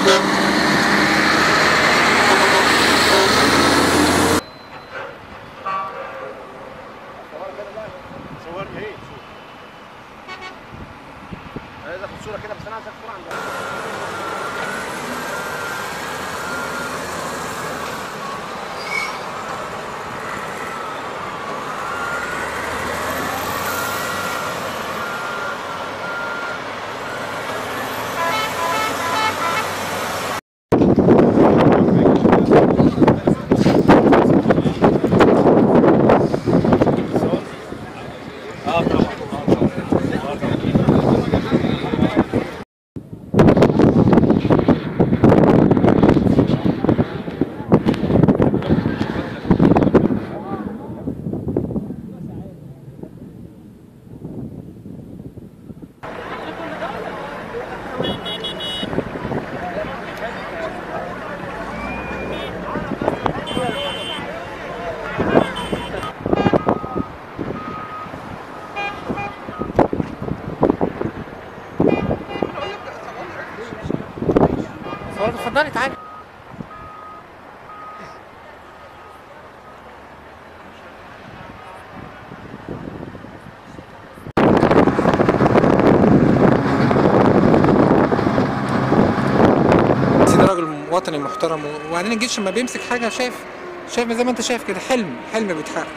صورني ايه عايز اخد صوره كده بس انا عايز اخد صوره عند اتفضلي تعالي سيدي راجل وطني محترم وبعدين الجيش لما بيمسك حاجه شايف شايف زي ما انت شايف كده حلم حلم بيتحقق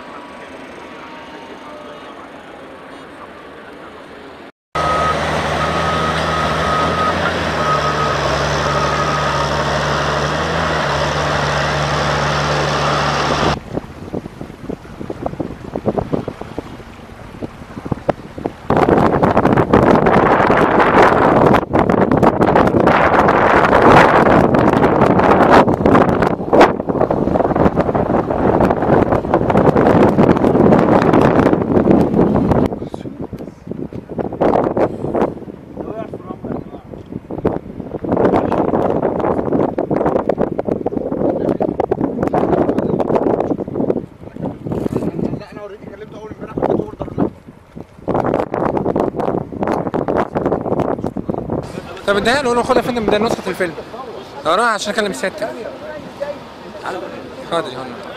لا انا اوريدي كلمته اول امبارح اديته اوردر طب اديها له قول له خد يا فندم ده نسخه الفيلم اقراها عشان اكلم سيادتك حاضر يا فندم